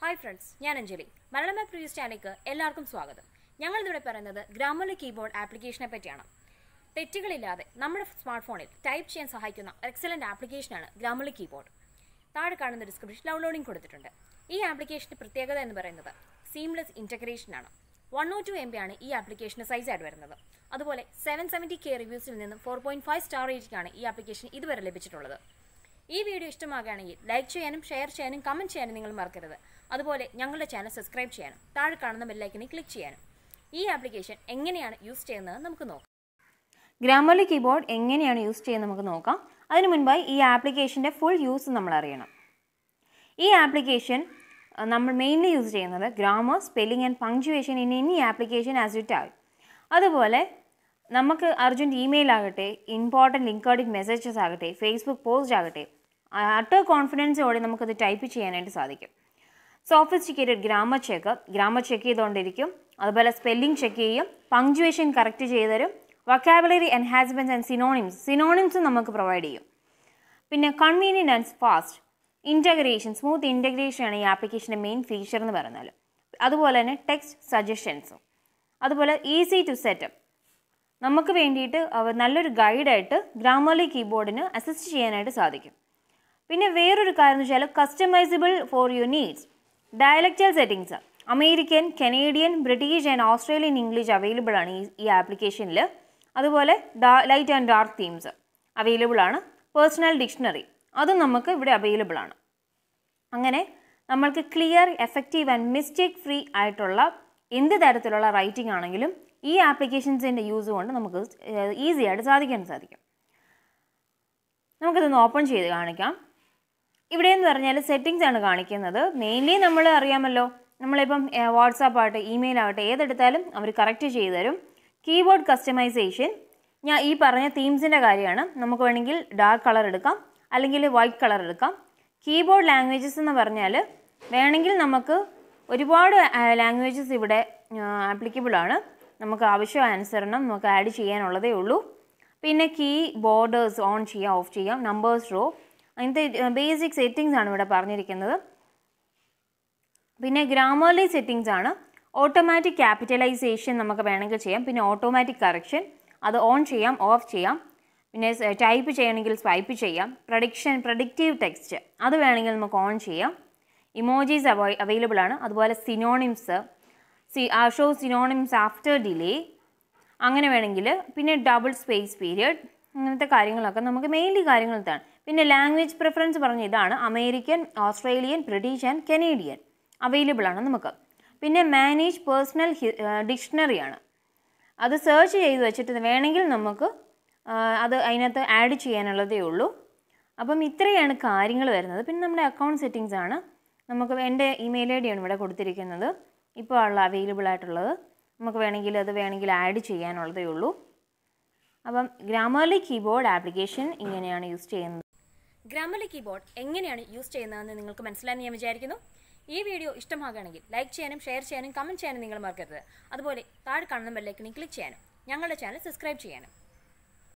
hi friends ഞാൻ Anjali Malayalam previous ചാനലിലേക്ക് എല്ലാവർക്കും സ്വാഗതം ഞങ്ങൾ ഇന്നിവിടെ പറയുന്നത് ഗ്രാമർലി കീബോർഡ് ആപ്ലിക്കേഷനെ പറ്റിയാണ് തെറ്റുകളില്ലാതെ നമ്മുടെ സ്മാർട്ട് ഫോണിൽ ടൈപ്പ് ചെയ്യാൻ സഹായിക്കുന്ന എക്സലന്റ് ആപ്ലിക്കേഷനാണ് ഗ്രാമർലി കീബോർഡ് താഴെ കാണുന്ന ഡിസ്ക്രിപ്ഷൻ ഡൗൺലോഡിംഗ് കൊടുത്തിട്ടുണ്ട് ഈ ആപ്ലിക്കേഷന്റെ പ്രത്യേകത എന്ന് പറയുന്നത് സീംലെസ് ഇന്റഗ്രേഷൻ ആണ് one O two M B ആണ് ഈ ആപ്ലിക്കേഷന് സൈസ് ആയിട്ട് വരുന്നത് അതുപോലെ സെവൻ സെവൻറ്റി കെ റിവ്യൂസിൽ നിന്നും ഫോർ പോയിന്റ് ഫൈവ് സ്റ്റാർ റേറ്റിംഗാണ് ഈ ആപ്ലിക്കേഷൻ ഇതുവരെ ലഭിച്ചിട്ടുള്ളത് ഈ വീഡിയോ ഇഷ്ടമാകുകയാണെങ്കിൽ ലൈക്ക് ചെയ്യാനും ഷെയർ ചെയ്യാനും കമന്റ് ചെയ്യാനും നിങ്ങൾ മറക്കരുത് അതുപോലെ ഞങ്ങളുടെ ചാനൽ സബ്സ്ക്രൈബ് ചെയ്യാനും താഴെ കാണുന്ന ബെല്ലൈക്കണിൽ ക്ലിക്ക് ചെയ്യാനും ഈ ആപ്ലിക്കേഷൻ എങ്ങനെയാണ് യൂസ് ചെയ്യുന്നത് നമുക്ക് നോക്കാം ഗ്രാമർലി കീബോർഡ് എങ്ങനെയാണ് യൂസ് ചെയ്യുന്നത് നമുക്ക് നോക്കാം അതിനു മുൻപായി ഈ ആപ്ലിക്കേഷൻ്റെ ഫുൾ യൂസ് നമ്മൾ അറിയണം ഈ ആപ്ലിക്കേഷൻ അഹ്, നമ്മൾ മെയിൻലി യൂസ് ചെയ്യുന്നത് grammar spelling and punctuation in any application as it ആയി അതുപോലെ നമുക്ക് അർജൻറ്റ് ഇമെയിൽ ആകട്ടെ ഇമ്പോർട്ടൻറ്റ് ലിങ്കോഡിക് മെസ്സേജസ് ആകട്ടെ ഫേസ്ബുക്ക് പോസ്റ്റ് ആകട്ടെ അട്ടർ കോൺഫിഡൻസോടെ നമുക്കത് ടൈപ്പ് ചെയ്യാനായിട്ട് സാധിക്കും sophisticated grammar check grammar check ചെയ്തുകൊണ്ടിരിക്കും അതുപോലെ സ്പെല്ലിംഗ് ചെക്ക് ചെയ്യും പങ്ക്ച്വേഷൻ കറക്റ്റ് ചെയ്തുതരും വൊക്കാബുലറി എൻഹാൻസ്മെൻറ്റ്സ് ആൻഡ് സിനോണിംസ് സിനോണിംസും നമുക്ക് പ്രൊവൈഡ് ചെയ്യും പിന്നെ convenient and fast integration smooth integration ആണ് ഈ ആപ്ലിക്കേഷൻ്റെ മെയിൻ ഫീച്ചർ എന്ന് പറഞ്ഞാൽ അതുപോലെ തന്നെ ടെക്സ്റ്റ് സജഷൻസും അതുപോലെ ഈസി ടു സെറ്റപ്പ് നമുക്ക് വേണ്ടിയിട്ട് അവർ നല്ലൊരു ഗൈഡായിട്ട് ഗ്രാമർലി കീബോർഡിന് അസിസ്റ്റ് ചെയ്യാനായിട്ട് സാധിക്കും പിന്നെ വേറൊരു കാര്യം എന്ന് വെച്ചാൽ customizable for your needs dialectal settings American Canadian British and Australian English available ആണ് ഈ ഈ ആപ്ലിക്കേഷനിൽ അതുപോലെ light and dark themes available ആണ് പേഴ്സണൽ ഡിക്ഷണറി അതും നമുക്ക് ഇവിടെ അവൈലബിൾ ആണ് അങ്ങനെ നമ്മൾക്ക് clear effective and mistake free ആയിട്ടുള്ള എന്ത് തരത്തിലുള്ള റൈറ്റിംഗ് ആണെങ്കിലും ഈ ആപ്ലിക്കേഷൻസിൻ്റെ യൂസ് കൊണ്ട് നമുക്ക് ഈസി ആയിട്ട് സാധിക്കാൻ സാധിക്കും നമുക്കിതൊന്ന് ഓപ്പൺ ചെയ്ത് കാണിക്കാം ഇവിടെ എന്ന് പറഞ്ഞാൽ സെറ്റിങ്സ് ആണ് കാണിക്കുന്നത് മെയിൻലി നമ്മൾ അറിയാമല്ലോ നമ്മളിപ്പം വാട്സാപ്പ് ആകട്ടെ ഇമെയിൽ ആകട്ടെ ഏതെടുത്താലും അവർ കറക്റ്റ് ചെയ്തു തരും കീബോർഡ് കസ്റ്റമൈസേഷൻ ഞാൻ ഈ പറഞ്ഞ തീംസിൻ്റെ കാര്യമാണ് നമുക്ക് വേണമെങ്കിൽ ഡാർക്ക് കളർ എടുക്കാം അല്ലെങ്കിൽ വൈറ്റ് കളർ എടുക്കാം കീബോർഡ് ലാംഗ്വേജസ് എന്ന് പറഞ്ഞാൽ വേണമെങ്കിൽ നമുക്ക് ഒരുപാട് ലാംഗ്വേജസ് ഇവിടെ ആപ്ലിക്കബിൾ ആണ് നമുക്ക് ആവശ്യാനുസരണം നമുക്ക് ആഡ് ചെയ്യാനുള്ളതേ ഉള്ളൂ പിന്നെ കീ ബോർഡേഴ്സ് ഓൺ ചെയ്യാം ഓഫ് ചെയ്യാം നമ്പേഴ്സ് റോ അങ്ങനത്തെ ബേസിക് സെറ്റിങ്സ് ആണ് ഇവിടെ പറഞ്ഞിരിക്കുന്നത് പിന്നെ ഗ്രാമർലി സെറ്റിങ്സ് ആണ് ഓട്ടോമാറ്റിക് ക്യാപിറ്റലൈസേഷൻ നമുക്ക് വേണമെങ്കിൽ ചെയ്യാം പിന്നെ ഓട്ടോമാറ്റിക് കറക്ഷൻ അത് ഓൺ ചെയ്യാം ഓഫ് ചെയ്യാം പിന്നെ ടൈപ്പ് ചെയ്യണമെങ്കിൽ സ്വൈപ്പ് ചെയ്യാം പ്രഡിക്ഷൻ പ്രഡിക്റ്റീവ് ടെക്സ്റ്റ് അത് വേണമെങ്കിൽ നമുക്ക് ഓൺ ചെയ്യാം ഇമോജീസ് അവൈ അവൈലബിൾ ആണ് അതുപോലെ സിനോണിംസ് സി ഷോ സിനോണിംസ് ആഫ്റ്റർ ഡിലേ അങ്ങനെ വേണമെങ്കിൽ പിന്നെ ഡബിൾ സ്പേസ് പീരിയഡ് അങ്ങനത്തെ കാര്യങ്ങളൊക്കെ നമുക്ക് മെയിൻലി കാര്യങ്ങൾ ഇതാണ് പിന്നെ ലാംഗ്വേജ് പ്രിഫറൻസ് പറഞ്ഞ ഇതാണ് American Australian British and Canadian available ആണ് നമുക്ക് പിന്നെ മാനേജ് പേഴ്സണൽ ഡിക്ഷണറിയാണ് അത് സെർച്ച് ചെയ്ത് വെച്ചിട്ട് വേണമെങ്കിൽ നമുക്ക് ആ, അത് അതിനകത്ത് ആഡ് ചെയ്യാനുള്ളതേ ഉള്ളൂ അപ്പം ഇത്രയാണ് കാര്യങ്ങൾ വരുന്നത് പിന്നെ നമ്മുടെ അക്കൗണ്ട് സെറ്റിങ്സ് ആണ് നമുക്ക് എൻ്റെ ഇമെയിൽ ഐ ഡിയാണ് ഇവിടെ കൊടുത്തിരിക്കുന്നത് ഇപ്പോൾ ഉള്ള അവൈലബിൾ ആയിട്ടുള്ളത് നമുക്ക് വേണമെങ്കിൽ അത് വേണമെങ്കിൽ ആഡ് ചെയ്യാനുള്ളതേ ഉള്ളൂ അപ്പം ഗ്രാമർലി കീബോർഡ് ആപ്ലിക്കേഷൻ ഇങ്ങനെയാണ് യൂസ് ചെയ്യുന്നത് ഗ്രാമർലി കീബോർഡ് എങ്ങനെയാണ് യൂസ് ചെയ്യുന്നതെന്ന് നിങ്ങൾക്ക് മനസ്സിലായെന്ന് ഞാൻ വിചാരിക്കുന്നു ഈ വീഡിയോ ഇഷ്ടമാകുകയാണെങ്കിൽ ലൈക്ക് ചെയ്യാനും ഷെയർ ചെയ്യാനും കമൻറ്റ് ചെയ്യാനും നിങ്ങൾ മറക്കരുത് അതുപോലെ താഴെ കാണുന്ന ബെല്ലൈക്കണിൽ ക്ലിക്ക് ചെയ്യാനും ഞങ്ങളുടെ ചാനൽ സബ്സ്ക്രൈബ് ചെയ്യാനും